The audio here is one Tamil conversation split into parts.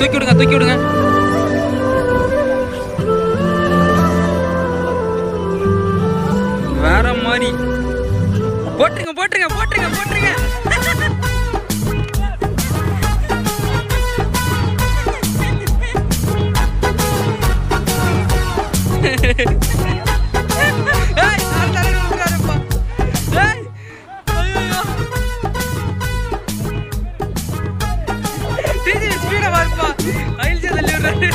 தூக்கி விடுங்க தூக்கி விடுங்க வேற மாதிரி போட்டுருங்க போட்டுருங்க போட்டுருங்க போட்டுருங்க ஏய், நாலு தலையில விழுறாருப்பா. ஏய், ஐயையோ. டிஜி ஸ்பீடா பாருப்பா அயில்ஜி தள்ளி விடுறாரு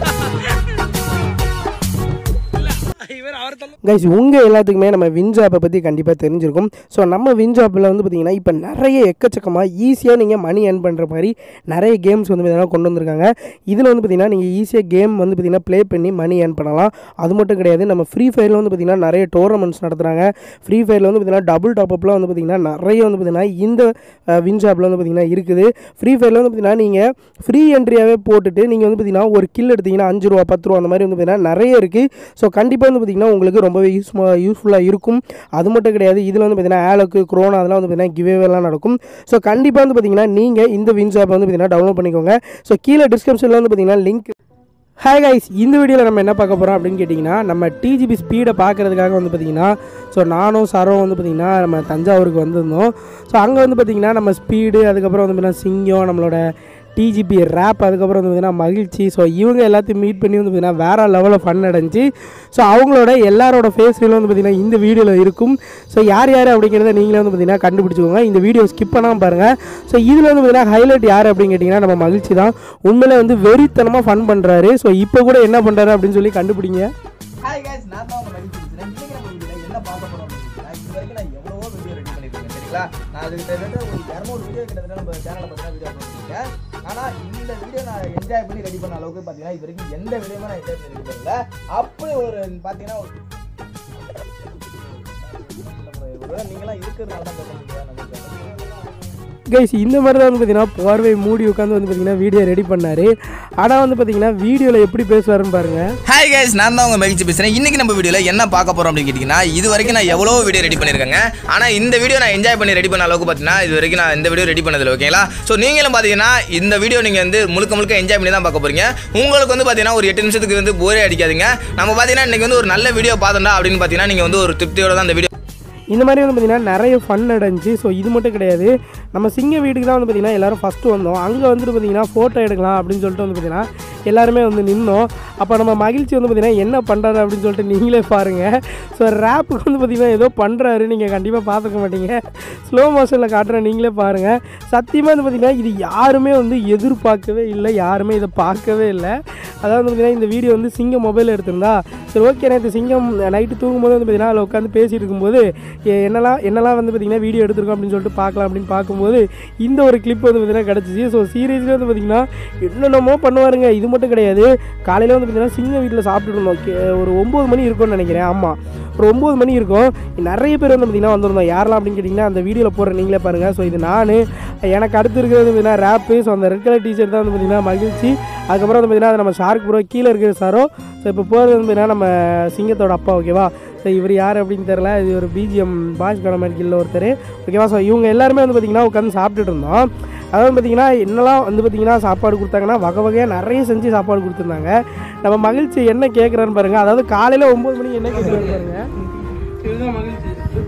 இவர் அவர் தள்ள கைஸ் உங்கள் எல்லாத்துக்குமே நம்ம வின் ஜாப்பை பற்றி கண்டிப்பாக தெரிஞ்சிருக்கும் ஸோ நம்ம வின் ஜாப்பில் வந்து பார்த்திங்கன்னா இப்போ நிறைய எக்கச்சக்கமாக ஈஸியாக நீங்கள் மணி earn பண்ணுற மாதிரி நிறைய கேம்ஸ் வந்து பார்த்திங்கன்னா கொண்டு வந்திருக்காங்க இதில் வந்து பார்த்திங்கன்னா நீங்கள் ஈஸியாக கேம் வந்து பார்த்திங்கன்னா ப்ளே பண்ணி மணி earn பண்ணலாம் அது மட்டும் கிடையாது நம்ம ஃப்ரீ ஃபயரில் வந்து பார்த்திங்கன்னா நிறைய டோர்னமெண்ட்ஸ் நடத்துகிறாங்க ஃப்ரீ ஃபயரில் வந்து பார்த்திங்கன்னா டபுள் டாப்அப்லாம் வந்து பார்த்திங்கன்னா நிறைய வந்து பார்த்திங்கன்னா இந்த வின் ஜாப்பில் வந்து பார்த்திங்கன்னா இருக்குது ஃப்ரீ ஃபயரில் வந்து பார்த்திங்கன்னா நீங்கள் ஃப்ரீ என்ட்ரியாகவே போட்டுட்டு நீங்கள் வந்து பார்த்திங்கன்னா ஒரு கில் எடுத்தீங்கன்னா அஞ்சு ரூபா பத்து ரூபா அந்த மாதிரி வந்து பார்த்திங்கன்னா நிறைய இருக்குது ஸோ கண்டிப்பாக வந்து பார்த்திங்கன்னா உங்களுக்கு ரொம்பவே யூஸ் யூஸ்ஃபுல்லாக இருக்கும் அது மட்டும் கிடையாது இதில் வந்து பார்த்திங்கன்னா ஆலோக்கு க்ரோனா அதெல்லாம் வந்து பார்த்திங்கன்னா கிவேவெல்லாம் நடக்கும் ஸோ கண்டிப்பாக வந்து பார்த்திங்கன்னா நீங்கள் இந்த வின்ஸ் ஆப் வந்து பார்த்திங்கன்னா டவுன்லோட் பண்ணிக்கோங்க ஸோ கீழே டிஸ்கிரிப்ஷனில் வந்து பார்த்திங்கன்னா லிங்க் ஹாய் கைஸ் இந்த வீடியோவில் நம்ம என்ன பார்க்க போகிறோம் அப்படின்னு கேட்டிங்கன்னா நம்ம டிஜிபி ஸ்பீடை பார்க்குறதுக்காக வந்து பார்த்திங்கன்னா ஸோ நானும் சரம் வந்து பார்த்திங்கன்னா நம்ம தஞ்சாவூருக்கு வந்திருந்தோம் ஸோ அங்கே வந்து பார்த்திங்கன்னா நம்ம ஸ்பீடு அதுக்கப்புறம் வந்து பார்த்திங்கன்னா சிங்கம் நம்மளோட டிஜிபி ரேப் அதுக்கப்புறம் வந்து பார்த்திங்கன்னா மகிழ்ச்சி ஸோ இவங்க எல்லாத்தையும் மீட் பண்ணி வந்து பார்த்திங்கன்னா வேறு லெவலில் ஃபன் அடைஞ்சு ஸோ அவங்களோட எல்லாரோட ஃபேஸ் வந்து பார்த்திங்கன்னா இந்த வீடியோவில் இருக்கும் ஸோ யார் யார் அப்படிங்கிறத நீங்களே வந்து பார்த்திங்கன்னா கண்டுபிடிச்சிக்கோங்க இந்த வீடியோ ஸ்கிப் பண்ணாமல் பாருங்கள் ஸோ இதில் வந்து பார்த்திங்கன்னா ஹைலைட் யார் அப்படின்னு கேட்டிங்கன்னா நம்ம மகிழ்ச்சி தான் உண்மையிலே வந்து வெறித்தனமாக ஃபன் பண்ணுறாரு ஸோ இப்போ கூட என்ன பண்ணுறாரு அப்படின்னு சொல்லி கண்டுபிடிங்க ஹாய் கைஸ் நான் தான் உங்க மகிழ்ச்சி பேசுறேன் இன்னைக்கு நம்ம வீடியோல என்ன பார்க்க போறோம் அப்படின்னா இது வரைக்கும் நான் எவ்வளவோ வீடியோ ரெடி பண்ணிருக்கேன் சரிங்களா நான் அது கிட்டத்தட்ட ஒரு இரநூறு வீடியோ கிட்டத்தட்ட நம்ம சேனல்ல பார்த்தீங்கன்னா வீடியோ பண்ணிருக்கேன் ஆனா இந்த வீடியோ நான் என்ஜாய் பண்ணி ரெடி பண்ண அளவுக்கு பார்த்தீங்கன்னா இது வரைக்கும் எந்த வீடியோமே நான் என்ஜாய் பண்ணி ரெடி பண்ணல அப்படி ஒரு பார்த்தீங்கன்னா ஒரு ஒருவேளை நீங்களாம் இருக்கிறதுனால தான் பேச முடியாது நமக்கு கைஸ் இந்த மாதிரி தான் வந்து பார்த்தீங்கன்னா போர்வை மூடி உட்காந்து வந்து பார்த்தீங்கன்னா வீடியோ ரெடி பண்ணார் ஆனால் வந்து பார்த்தீங்கன்னா வீடியோவில் எப்படி பேசுவாருன்னு பாருங்கள் ஹாய் கைஸ் நான் தான் உங்க மகிழ்ச்சி பேசுறேன் இன்னைக்கு நம்ம வீடியோல என்ன பார்க்க போறோம் அப்படின்னு கேட்டீங்கன்னா இது வரைக்கும் நான் எவ்வளோ வீடியோ ரெடி பண்ணிருக்கேங்க ஆனா இந்த வீடியோ நான் என்ஜாய் பண்ணி ரெடி பண்ண அளவுக்கு பார்த்தீங்கன்னா இது வரைக்கும் நான் இந்த வீடியோ ரெடி பண்ணதில்லை ஓகேங்களா ஸோ நீங்களும் பார்த்தீங்கன்னா இந்த வீடியோ நீங்க வந்து முழுக்க முழுக்க என்ஜாய் பண்ணி தான் பார்க்க போறீங்க உங்களுக்கு வந்து பார்த்தீங்கன்னா ஒரு எட்டு நிமிஷத்துக்கு வந்து போரே அடிக்காதுங்க நம்ம பார்த்தீங்கன்னா இன்னைக்கு வந்து ஒரு நல்ல வீடியோ பார்த்தோம்டா அப்படின்னு பார்த்தீங்கன்னா நீங்க வந்து ஒரு திருப்தியோட தான் இந்த வீடியோ இந்த மாதிரி வந்து பார்த்திங்கன்னா நிறைய ஃபன் அடைஞ்சு ஸோ இது மட்டும் கிடையாது நம்ம சிங்க வீட்டுக்கு தான் வந்து பார்த்திங்கன்னா எல்லோரும் ஃபஸ்ட்டு வந்தோம் அங்கே வந்துட்டு பார்த்திங்கன்னா ஃபோட்டோ எடுக்கலாம் அப்படின்னு சொல்லிட்டு வந்து பார்த்திங்கன்னா எல்லாருமே வந்து நின்னோம் அப்போ நம்ம மகிழ்ச்சி வந்து பார்த்திங்கன்னா என்ன பண்ணுறாரு அப்படின்னு சொல்லிட்டு நீங்களே பாருங்கள் ஸோ ரேப்புக்கு வந்து பார்த்திங்கன்னா ஏதோ பண்ணுறாரு நீங்கள் கண்டிப்பாக பார்த்துக்க மாட்டீங்க ஸ்லோ மோஷனில் காட்டுறேன் நீங்களே பாருங்கள் சத்தியமாக வந்து பார்த்திங்கன்னா இது யாருமே வந்து எதிர்பார்க்கவே இல்லை யாருமே இதை பார்க்கவே இல்லை அதாவது வந்து பார்த்திங்கன்னா இந்த வீடியோ வந்து சிங்கம் மொபைல் எடுத்திருந்தா சரி ஓகே நேற்று சிங்கம் நைட்டு தூங்கும்போது வந்து பார்த்திங்கன்னா அதில் உட்காந்து பேசிட்டு இருக்கும்போது எ- என்னெல்லாம் என்னெல்லாம் வந்து பார்த்திங்கன்னா வீடியோ எடுத்திருக்கோம் அப்படின்னு சொல்லிட்டு பார்க்கலாம் அப்படின்னு பார்க்கும்போது இந்த ஒரு கிளிப் வந்து பார்த்திங்கன்னா கிடச்சிச்சு ஸோ சீரியஸ்லி வந்து பார்த்திங்கன்னா என்னென்னமோ பண்ணுவாருங்க இது மட்டும் கிடையாது காலையில் வந்து பார்த்திங்கன்னா சிங்கம் வீட்டில் சாப்பிட்டுட்டு இருந்தோம் கே- ஒரு ஒம்பது மணி இருக்கும்னு நினைக்கிறேன் ஆமாம் ஒரு ஒம்பது மணி இருக்கும் நிறைய பேர் வந்து பார்த்திங்கன்னா வந்திருந்தோம் யாரெல்லாம் அப்படின்னு கேட்டிங்கன்னா அந்த வீடியோவில் போடுற நீங்களே பாருங்கள் ஸோ இது நான் எனக்கு அடுத்து இருக்கிறது வந்து பார்த்திங்கன்னா ரேப்பு ஸோ அந்த ரெட் கலர் டிஷர்ட் தான் வந்து பார்த்திங்கன்னா மகிழ்ச்சி அதுக்கப்புறம் வந்து பார்த்திங்கன்னா அது நம்ம ஷார்க் ப்ரோ கீழே இருக்கிற சாரோ ஸோ இப்போ போகிறது வந்து பார்த்திங்கன்னா நம்ம சிங்கத்தோட அப்பா ஓகேவா ஸோ இவர் யார் அப்படின்னு தெரில இது ஒரு பிஜிஎம் பாஷ் கணமேட்கில் ஒருத்தர் ஓகேவா ஸோ இவங்க எல்லாருமே வந்து பார்த்திங்கன்னா உட்காந்து சாப்பிட்டுட்டு இருந்தோம் அதாவது பார்த்திங்கன்னா என்னெல்லாம் வந்து பார்த்திங்கன்னா சாப்பாடு கொடுத்தாங்கன்னா வகை வகையாக நிறைய செஞ்சு சாப்பாடு கொடுத்துருந்தாங்க நம்ம மகிழ்ச்சி என்ன கேட்குறான்னு பாருங்கள் அதாவது காலையில் ஒம்பது மணிக்கு என்ன கேட்குறாரு பாருங்க இதுதான் மகிழ்ச்சி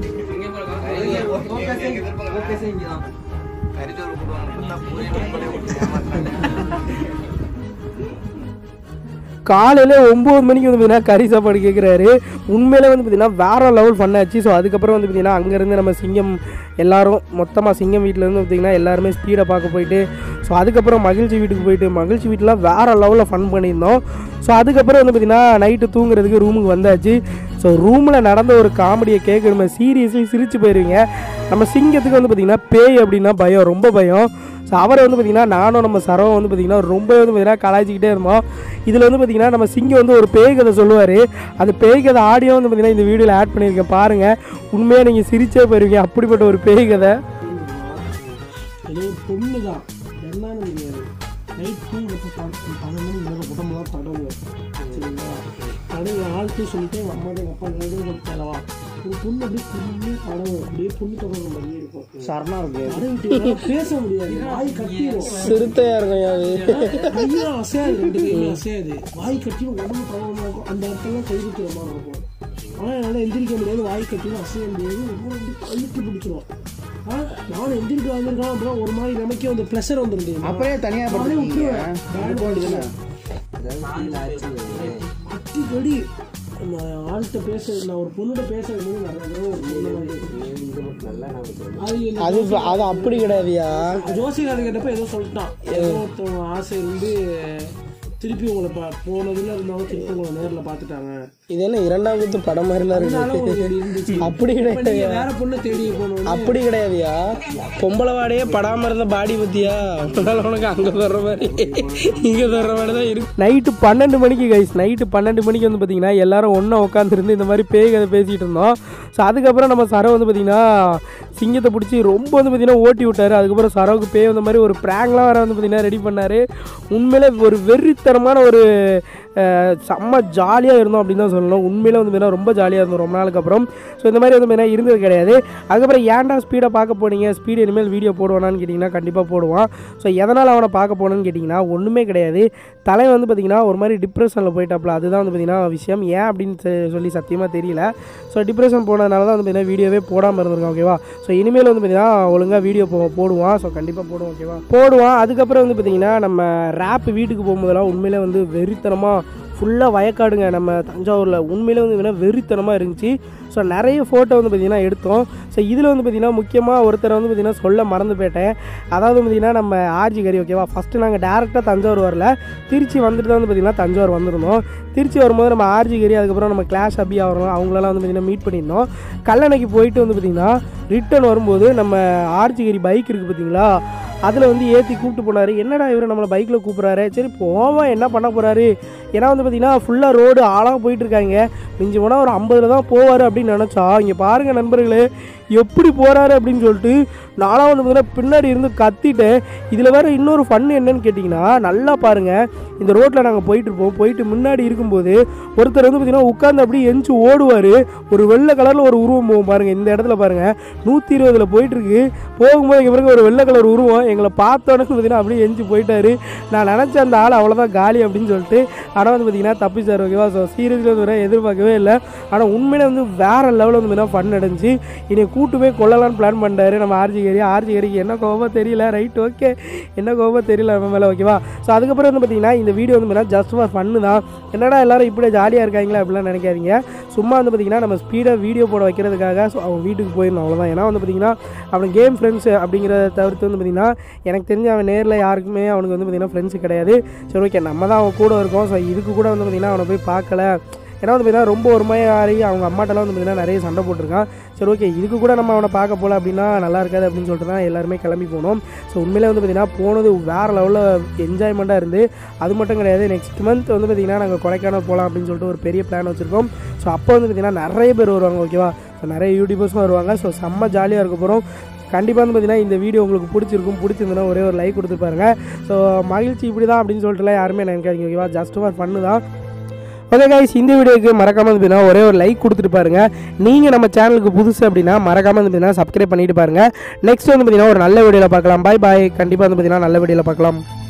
காலையில் ஒம்பது மணிக்கு வந்து பார்த்தீங்கன்னா கறி சாப்பாடு கேட்குறாரு உண்மையிலே வந்து பார்த்தீங்கன்னா வேற லெவல் பண்ணாச்சு ஸோ அதுக்கப்புறம் வந்து பார்த்தீங்கன்னா அங்கேருந்து நம்ம சிங்கம் எல்லாரும் மொத்தமாக சிங்கம் வீட்டிலேருந்து பார்த்தீங்கன்னா எல்லாருமே ஸ்பீடை பார்க்க போயிட்டு ஸோ அதுக்கப்புறம் மகிழ்ச்சி வீட்டுக்கு போயிட்டு மகிழ்ச்சி வீட்டில் வேற லெவலில் ஃபன் பண்ணியிருந்தோம் ஸோ அதுக்கப்புறம் வந்து பார்த்தீங்கன்னா நைட்டு தூங்குறதுக்கு ரூமுக்கு வந்தாச்சு ஸோ ரூமில் நடந்த ஒரு காமெடியை கேட்கணுமே சீரியஸ்லி சிரிச்சு போயிருவீங்க நம்ம சிங்கத்துக்கு வந்து பார்த்திங்கன்னா பேய் அப்படின்னா பயம் ரொம்ப பயம் ஸோ அவரை வந்து பார்த்திங்கன்னா நானும் நம்ம சரவம் வந்து பார்த்திங்கன்னா ரொம்ப வந்து பார்த்திங்கன்னா கலாய்ச்சிக்கிட்டே இருந்தோம் இதில் வந்து பார்த்திங்கன்னா நம்ம சிங்கம் வந்து ஒரு பேய் கதை சொல்லுவார் அந்த பேய் கதை ஆடியோ வந்து பார்த்திங்கன்னா இந்த வீடியோவில் ஆட் பண்ணியிருக்கேன் பாருங்கள் உண்மையாக நீங்கள் சிரிச்சே போயிருவீங்க அப்படிப்பட்ட ஒரு பேய் கதை பொண்ணு தான் என்னன்னு தெரியாது நைட் தூங்கப்போ பன்னெண்டு மணிக்கு மேலே உடம்புலாம் தடவு சரிங்களா தடவை ஆழ்த்தி சொல்லிட்டு எங்கள் அம்மா எங்கள் அப்பா கொடுத்தலவா ஒரு பொண்ணு அப்படியே பொண்ணு படம் அப்படியே பொண்ணு தொடர்ந்து மாதிரியே இருக்கும் சரணா இருக்கு அதை விட்டு என்னால பேச முடியாது வாய் கட்டிடும் சிறுத்தையா இருக்கும் அது கையெல்லாம் அசையாது ரெண்டு கையுமே அசையாது வாய் கட்டியும் உடம்பு பழமா இருக்கும் அந்த இடத்துல கை குத்துற மாதிரி இருக்கும் ஆனால் என்னால் எந்திரிக்க முடியாது வாய் கட்டியும் அசைய முடியாது ரொம்ப வந்து அழுத்தி பிடிச்சிரும் ஆ நானும் எந்திரிக்க வந்திருக்கான் அப்புறம் ஒரு மாதிரி நமக்கே வந்து ப்ளஷர் வந்துருந்தேன் அப்படியே தனியா படுத்துருக்கீங்க அனுப்ப வேண்டியதுதானே அட்டி கடி நம்ம ஆள்கிட்ட பேச நான் ஒரு பொண்ணுகிட்ட பேசுறது போது நிறைய தடவை ஒரு பொண்ணு மாதிரி அது என்ன அது அது அப்படி கிடையாதுயா ஜோசிகாரர் கேட்டப்ப ஏதோ சொல்லிட்டான் ஏதோ ஒருத்தவங்க ஆசை இருந்து திருப்பி உங்களை பா போனதுல இருந்தவங்க திருப்பி உங்களை நேரில் பார்த்துட்டாங்க இது என்ன இரண்டாம் குத்து படம் மாதிரிலாம் அதனால இருக்கு உங்களுக்கு அப்படி இருந்துச்சு அப்படி இப்ப கிடையாது நீங்க வேற பொண்ணை தேடி போனோம் அப்படி கிடையாதுயா பொம்பளை வாடையே படாம இருந்த பாடி பத்தியா அதனால உனக்கு அங்க வர்ற மாதிரி இங்க வர்ற மாதிரி தான் இருக்கு நைட்டு பன்னெண்டு மணிக்கு கைஸ் நைட்டு பன்னெண்டு மணிக்கு வந்து பார்த்தீங்கன்னா எல்லாரும் ஒன்றா உட்காந்துருந்து இந்த மாதிரி பேய் கதை பேசிகிட்டு இருந்தோம் ஸோ அதுக்கப்புறம் நம்ம சரோ வந்து பார்த்தீங்கன்னா சிங்கத்தை பிடிச்சி ரொம்ப வந்து பார்த்தீங்கன்னா ஓட்டி விட்டாரு அதுக்கப்புறம் சரோவுக்கு பேய் வந்த மாதிரி ஒரு ப்ராங்க்லாம் வேறு வந்து பார்த்தீங்கன்னா ரெடி பண்ணார் உண்மையிலே ஒரு வெறித்தனமான ஒரு அஹ், செம்ம ஜாலியாக இருந்தோம் அப்படின்னு தான் சொல்லணும் உண்மையிலே வந்து பார்த்தீங்கன்னா ரொம்ப ஜாலியாக இருந்தோம் ரொம்ப நாளுக்கு அப்புறம் ஸோ இந்த மாதிரி வந்து பார்த்தீங்கன்னா இருந்தது கிடையாது அதுக்கப்புறம் ஏன்டா ஸ்பீடை பார்க்க போனீங்க ஸ்பீடு இனிமேல் வீடியோ போடுவானான்னு கேட்டிங்கன்னா கண்டிப்பாக போடுவான் ஸோ எதனால் அவனை பார்க்க போனேன்னு கேட்டிங்கன்னா ஒன்றுமே கிடையாது தலை வந்து பார்த்திங்கன்னா ஒரு மாதிரி டிப்ரெஷனில் போயிட்டாப்புல அதுதான் வந்து பார்த்திங்கன்னா விஷயம் ஏன் அப்படின்னு சொ- சொல்லி சத்தியமாக தெரியல ஸோ டிப்ரெஷன் போனதுனால தான் வந்து பார்த்திங்கன்னா வீடியோவே போடாமல் இருந்திருக்கான் ஓகேவா ஸோ இனிமேல் வந்து பார்த்திங்கன்னா ஒழுங்காக வீடியோ போ போடுவான் ஸோ கண்டிப்பாக போடுவோம் ஓகேவா போடுவான் அதுக்கப்புறம் வந்து பார்த்திங்கன்னா நம்ம ரேப் வீட்டுக்கு போகும்போதெல்லாம் உண்மையிலே வந்து வெறித்தனமாக ஃபுல்லாக வயக்காடுங்க நம்ம தஞ்சாவூரில் உண்மையிலே வந்து பார்த்திங்கன்னா வெறித்தனமாக இருந்துச்சு ஸோ நிறைய ஃபோட்டோ வந்து பார்த்திங்கன்னா எடுத்தோம் ஸோ இதில் வந்து பார்த்திங்கன்னா முக்கியமாக ஒருத்தரை வந்து பார்த்திங்கன்னா சொல்ல மறந்து போயிட்டேன் அதாவது பார்த்திங்கன்னா நம்ம ஆர்ஜி கறி ஓகேவா ஃபஸ்ட்டு நாங்கள் டேரெக்டாக தஞ்சாவூர் வரல திருச்சி வந்துட்டு தான் வந்து பார்த்திங்கன்னா தஞ்சாவூர் வந்திருந்தோம் திருச்சி வரும்போது நம்ம ஆர்ஜி கறி அதுக்கப்புறம் நம்ம கிளாஷ் அபி ஆகிறோம் அவங்களெல்லாம் வந்து பார்த்திங்கன்னா மீட் பண்ணியிருந்தோம் கல்லணைக்கு போயிட்டு வந்து பார்த்திங்கன்னா ரிட்டர்ன் வரும்போது நம்ம ஆர்ஜி கறி பைக் இருக்குது பார்த்தீங்களா அதில் வந்து ஏற்றி கூப்பிட்டு போனார் என்னடா இவர் நம்மளை பைக்கில் கூப்பிட்றாரு சரி போவோம் என்ன பண்ண போகிறாரு ஏன்னா வந்து பார்த்தீங்கன்னா ஃபுல்லாக ரோடு ஆளாக போயிட்டு இருக்காங்க மிஞ்சி போனால் ஒரு ஐம்பதுல தான் போவார் அப்படின்னு நினச்சா இங்கே பாருங்கள் நண்பர்களே எப்படி போகிறாரு அப்படின்னு சொல்லிட்டு நானும் வந்து பார்த்தீங்கன்னா பின்னாடி இருந்து கத்திட்டேன் இதில் வேறு இன்னொரு ஃபன் என்னன்னு கேட்டிங்கன்னா நல்லா பாருங்கள் இந்த ரோட்டில் நாங்கள் போயிட்டு இருப்போம் போயிட்டு முன்னாடி இருக்கும்போது ஒருத்தர் வந்து பார்த்தீங்கன்னா உட்காந்து அப்படியே எஞ்சி ஓடுவார் ஒரு வெள்ளை கலரில் ஒரு உருவம் போகும் பாருங்கள் இந்த இடத்துல பாருங்கள் நூற்றி இருபதில் போயிட்டுருக்கு போகும்போது இங்கே பாருங்க ஒரு வெள்ளை கலர் உருவம் எங்களை பார்த்தோன்னே பார்த்தீங்கன்னா அப்படியே எஞ்சி போயிட்டாரு நான் நினச்ச அந்த ஆள் அவ்வளோதான் காலி அப்படின்னு சொல்லிட்டு ஆனால் வந்து பார்த்தீங்கன்னா தப்பிச்சார் ஓகேவா ஸோ சீரியஸ்லி வந்து பார்த்தீங்கன்னா எதிர்பார்க்கவே இல்லை ஆனால் உண்மையிலே வந்து வேறு லெவலில் வந்து பார்த்தீங்கன்னா ஃபன் நடந்துச்சு இனி கூட்டு போய் கொள்ளலான்னு பிளான் பண்ணிட்டாரு நம்ம ஆர்ஜி கேரி ஆர்ஜி கேரிக்கு என்ன கோபம் தெரியல ரைட் ஓகே என்ன கோபம் தெரியல நம்ம மேலே ஓகேவா ஸோ அதுக்கப்புறம் வந்து பார்த்தீங்கன்னா இந்த வீடியோ வந்து பார்த்தீங்கன்னா ஜஸ்ட் ஃபார் ஃபன்னு தான் என்னடா எல்லாரும் இப்படி ஜாலியாக இருக்காங்களா அப்படிலாம் நினைக்காதீங்க சும்மா வந்து பார்த்தீங்கன்னா நம்ம ஸ்பீடாக வீடியோ போட வைக்கிறதுக்காக ஸோ அவன் வீட்டுக்கு போயிடணும் அவ்வளோதான் ஏன்னா வந்து பார்த்தீங்கன்னா அவன் கேம் ஃப்ரெண்ட்ஸ் அப்படிங்கிறத தவிர்த்து வந்து பார்த்தீங்கன்னா எனக்கு தெரிஞ்ச அவன் நேரில் யாருக்குமே அவனுக்கு வந்து பார்த்தீங்கன்னா ஃப்ரெண்ட்ஸ் கிடையாது சரி ஓகே நம்ம தான் அவன் கூட இருக்கோம் ஸோ இதுக்கு கூட வந்து பார்த்தீங்கன்னா அவனை போய் பார்க்கல ஏன்னா வந்து பார்த்தீங்கன்னா ரொம்ப ஒரு மாதிரி ஆகி அவங்க அம்மாட்டெல்லாம் வந்து பார்த்தீங்கன்னா நிறைய சண்டை போட்டிருக்கான் சரி ஓகே இதுக்கு கூட நம்ம அவனை பார்க்க போகல அப்படின்னா நல்லா இருக்காது அப்படின்னு சொல்லிட்டு தான் எல்லாருமே கிளம்பி போனோம் ஸோ உண்மையிலே வந்து பார்த்தீங்கன்னா போனது வேறு லெவலில் என்ஜாய்மெண்ட்டாக இருந்து அது மட்டும் கிடையாது நெக்ஸ்ட் மந்த் வந்து பார்த்தீங்கன்னா நாங்கள் கொடைக்கானல் போகலாம் அப்படின்னு சொல்லிட்டு ஒரு பெரிய பிளான் வச்சுருக்கோம் ஸோ அப்போ வந்து பார்த்தீங்கன்னா நிறைய பேர் வருவாங்க ஓகேவா ஸோ நிறைய யூடியூபர்ஸும் வருவாங்க ஸோ செம்ம ஜாலியாக இருக்க போகிறோம் கண்டிப்பாக வந்து பார்த்தீங்கன்னா இந்த வீடியோ உங்களுக்கு பிடிச்சிருக்கும் பிடிச்சிருந்தனா ஒரே ஒரு லைக் கொடுத்து பாருங்க ஸோ மகிழ்ச்சி இப்படி தான் அப்படின்னு சொல்லிட்டுலாம் யாருமே நினைக்காதீங்க ஓகேவா ஜஸ்ட் ஃபார் ஃபன்னு தான் ஓகே கைஸ் இந்த வீடியோக்கு மறக்காம வந்து பார்த்தீங்கன்னா ஒரே ஒரு லைக் கொடுத்துட்டு பாருங்க நீங்கள் நம்ம சேனலுக்கு புதுசு அப்படின்னா மறக்காம வந்து பார்த்தீங்கன்னா சப்ஸ்கிரைப் பண்ணிட்டு பாருங்க நெக்ஸ்ட் வந்து பார்த்தீங்கன்னா ஒரு நல்ல வீடியோவில் பார்க்கலாம் பாய் பாய் கண்டிப்பாக வந்து பார்த்தீங்கன்னா நல்ல வீடியோவில் பார்க்கலாம்